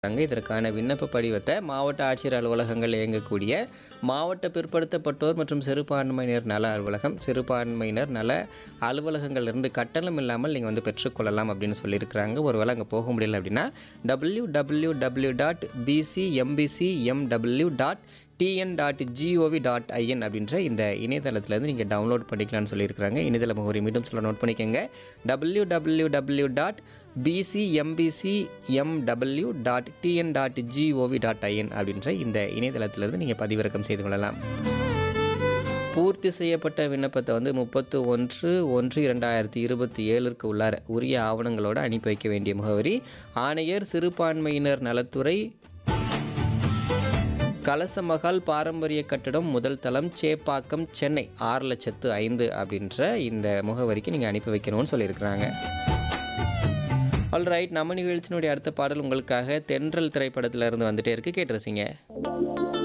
அங்கே இதற்கான விண்ணப்ப படிவத்தை மாவட்ட ஆட்சியர் அலுவலகங்கள் இயங்கக்கூடிய மாவட்ட பிற்படுத்தப்பட்டோர் மற்றும் சிறுபான்மையினர் நல அலுவலகம் சிறுபான்மையினர் நல அலுவலகங்கள்லேருந்து கட்டணம் இல்லாமல் நீங்கள் வந்து பெற்றுக்கொள்ளலாம் அப்படின்னு சொல்லியிருக்கிறாங்க ஒருவேளை அங்கே போக முடியல அப்படின்னா W W W dot BC MBC MW dot TN dot GOV dot IN அப்படின்ற இந்த இணையதளத்துலேருந்து நீங்கள் டவுன்லோட் பண்ணிக்கலாம்னு சொல்லியிருக்கிறாங்க இணையதள முகவரி மீண்டும் சொல்ல நோட் பண்ணிக்கோங்க W W W dot BC MBC MW dot TN dot GOV dot IN அப்படின்ற இந்த இணையதளத்திலிருந்து நீங்கள் பதிவிறக்கம் செய்து கொள்ளலாம் பூர்த்தி செய்யப்பட்ட விண்ணப்பத்தை வந்து முப்பத்து ஒன்று ஒன்று இரண்டாயிரத்தி இருபத்தி ஏழுக்கு உள்ளார உரிய ஆவணங்களோடு அனுப்பி வைக்க வேண்டிய முகவரி ஆணையர் சிறுபான்மையினர் நலத்துறை கலசமகால் பாரம்பரிய கட்டடம் முதல் தளம் சேப்பாக்கம் சென்னை ஆறு லட்சத்து ஐந்து அப்படின்ற இந்த முகவரிக்கு நீங்கள் அனுப்பி வைக்கணும்னு சொல்லியிருக்கிறாங்க ஆல் ரைட் நம்ம நிகழ்ச்சியினுடைய அடுத்த பாடல் உங்களுக்காக தென்றல் திரைப்படத்துல இருந்து வந்துட்டே இருக்கு கேட்டுருச்சிங்க